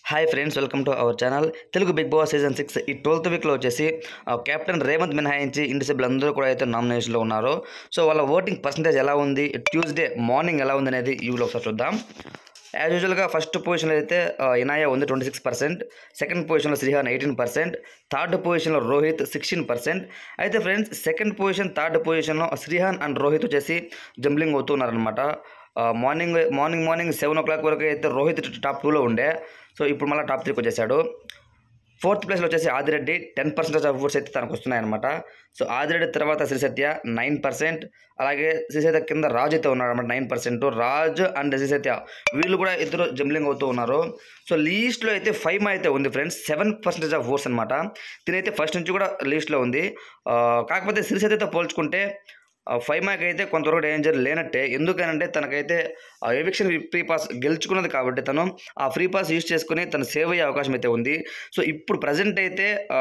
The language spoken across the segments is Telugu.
hi friends welcome to our channel Telugu Bigg Boss season six ఈ ట్వెల్త్ వీక్లో వచ్చేసి ఆ, కెప్టెన్ రేవంత్ మినహాయించి ఇంటి సభ్యులు అందరూ కూడా అయితే నామినేషన్లో ఉన్నారు సో వాళ్ళ ఓటింగ్ పర్సంటేజ్ ఎలా ఉంది ట్యూస్డే మార్నింగ్ ఎలా ఉంది అనేది ఈ వీడియో ఒకసారి చూద్దాం యాజ్ యూజువల్గా ఫస్ట్ పొజిషన్లో అయితే ఆ, ఇనాయా ఉంది ట్వంటీ సిక్స్ పర్సెంట్ సెకండ్ పొజిషన్లో శ్రీహాన్ ఎయిటీన్ పర్సెంట్ థర్డ్ పొజిషన్లో రోహిత్ సిక్స్టీన్ పర్సెంట్ అయితే ఫ్రెండ్స్ సెకండ్ పొజిషన్ థర్డ్ పొజిషన్లో శ్రీహాన్ అండ్ రోహిత్ వచ్చేసి జంబ్లింగ్ అవుతున్నారనమాట morning morning morning seven o'clock వరకు అయితే రోహిత్ టాప్ టూలో ఉండే సో ఇప్పుడు మళ్ళీ టాప్ త్రీకి వచ్చేసాడు ఫోర్త్ ప్లేస్లో వచ్చేసి Adireddy ten percentage of votes అయితే తనకు వస్తున్నాయన్నమాట సో ఆదిరెడ్డి తర్వాత శ్రీసత్య నైన్ పర్సెంట్ అలాగే శ్రీసత్య కింద రాజు అయితే ఉన్నాడు అనమాట nine percent Raju and Srisatya వీళ్ళు కూడా ఇద్దరు జంబ్లింగ్ అవుతూ ఉన్నారు సో లీస్ట్లో అయితే ఫైవ్ అయితే ఉంది friends seven percentage of votes అనమాట తినైతే ఫస్ట్ నుంచి కూడా లీస్ట్లో ఉంది ఆ, కాకపోతే శ్రీసత్యతో పోల్చుకుంటే ఫైవ్ మ్యాక్ అయితే కొంతవరకు డేంజర్ లేనట్టే ఎందుకనంటే తనకైతే ఆ ఎవిక్షన్ ఫ్రీ పాస్ గెలుచుకున్నది కాబట్టి తను ఆ ఫ్రీ పాస్ యూజ్ చేసుకుని తను సేవ్ అయ్యే అవకాశం అయితే ఉంది సో ఇప్పుడు ప్రజెంట్ అయితే ఆ,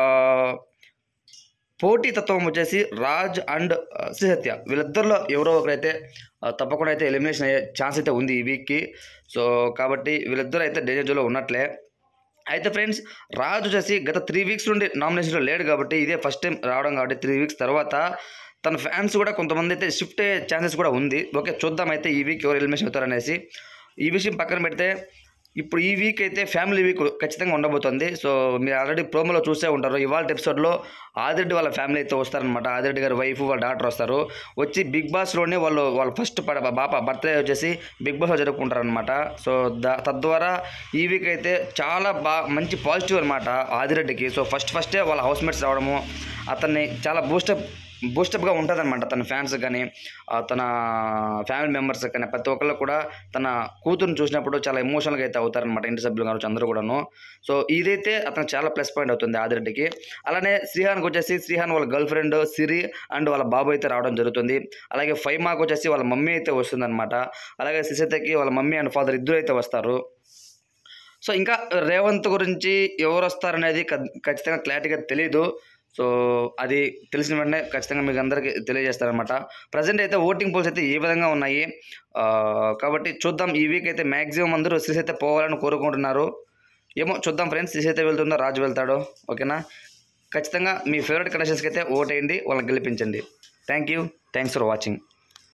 పోటీ తత్వం వచ్చేసి రాజ్ అండ్ ఆ, శ్రీసత్య వీళ్ళిద్దరిలో ఎవరో ఒకరైతే ఆ, తప్పకుండా అయితే ఎలిమినేషన్ అయ్యే ఛాన్స్ అయితే ఉంది ఈ వీక్కి సో కాబట్టి వీళ్ళిద్దరూ అయితే డేంజర్ జోన్లో ఉన్నట్లే అయితే ఫ్రెండ్స్ రాజు వచ్చేసి గత త్రీ వీక్స్ నుండి నామినేషన్లో లేడు కాబట్టి ఇదే ఫస్ట్ టైం రావడం కాబట్టి త్రీ వీక్స్ తర్వాత తన ఫ్యాన్స్ కూడా కొంతమంది అయితే షిఫ్ట్ అయ్యే ఛాన్సెస్ కూడా ఉంది ఓకే చూద్దాం అయితే ఈ వీక్ ఎవరు ఎలిమినేషన్ అవుతారనేసి ఈ విషయం పక్కన పెడితే ఇప్పుడు ఈ వీక్ అయితే ఫ్యామిలీ వీక్ ఖచ్చితంగా ఉండబోతుంది సో మీరు ఆల్రెడీ ప్రోమోలో చూసే ఉంటారు ఇవాళ ఎపిసోడ్లో ఆదిరెడ్డి వాళ్ళ ఫ్యామిలీ అయితే వస్తారనమాట ఆదిరెడ్డి గారి వైఫ్ వాళ్ళ డాక్టర్ వస్తారు వచ్చి బిగ్ బాస్లోనే వాళ్ళు వాళ్ళ ఫస్ట్ పడ బాప బర్త్డే వచ్చేసి బిగ్ బాస్లో జరుపుకుంటారనమాట సో దా తద్వారా ఈ వీక్ అయితే చాలా బా మంచి పాజిటివ్ అనమాట ఆదిరెడ్డికి సో ఫస్ట్ ఫస్టే వాళ్ళ హౌస్మేట్స్ రావడము అతన్ని చాలా బూస్టప్ బూస్టప్గా ఉంటుంది అనమాట తన ఫ్యాన్స్ కానీ ఆ, తన ఫ్యామిలీ మెంబర్స్ కానీ ప్రతి ఒక్కళ్ళు కూడా తన కూతురుని చూసినప్పుడు చాలా ఎమోషనల్గా అయితే అవుతారనమాట ఇంటి సభ్యులు కావచ్చు అందరూ కూడాను సో ఇదైతే అతను చాలా ప్లస్ పాయింట్ అవుతుంది ఆదిరెడ్డికి అలానే శ్రీహాన్కి వచ్చేసి శ్రీహాన్ వాళ్ళ గర్ల్ ఫ్రెండ్ సిరి అండ్ వాళ్ళ బాబు అయితే రావడం జరుగుతుంది అలాగే ఫైమాకి వచ్చేసి వాళ్ళ మమ్మీ అయితే వస్తుందన్నమాట అలాగే సిసతకి వాళ్ళ మమ్మీ అండ్ ఫాదర్ ఇద్దరు అయితే వస్తారు సో ఇంకా రేవంత్ గురించి ఎవరు వస్తారనేది ఖ- ఖచ్చితంగా క్లారిటీగా తెలియదు సో అది తెలిసిన వెంటనే ఖచ్చితంగా మీకు అందరికీ తెలియజేస్తారనమాట ప్రజెంట్ అయితే ఓటింగ్ పోల్స్ అయితే ఏ విధంగా ఉన్నాయి ఆ, కాబట్టి చూద్దాం ఈ వీక్ అయితే మ్యాక్సిమం అందరూ శ్రీస్ అయితే పోవాలని కోరుకుంటున్నారు ఏమో చూద్దాం ఫ్రెండ్స్ శ్రీస్ అయితే వెళ్తుందో రాజు వెళ్తాడో ఓకేనా ఖచ్చితంగా మీ ఫేవరెట్ కండిషన్స్కి అయితే ఓట్ వేయండి వాళ్ళని గెలిపించండి thank you thanks for watching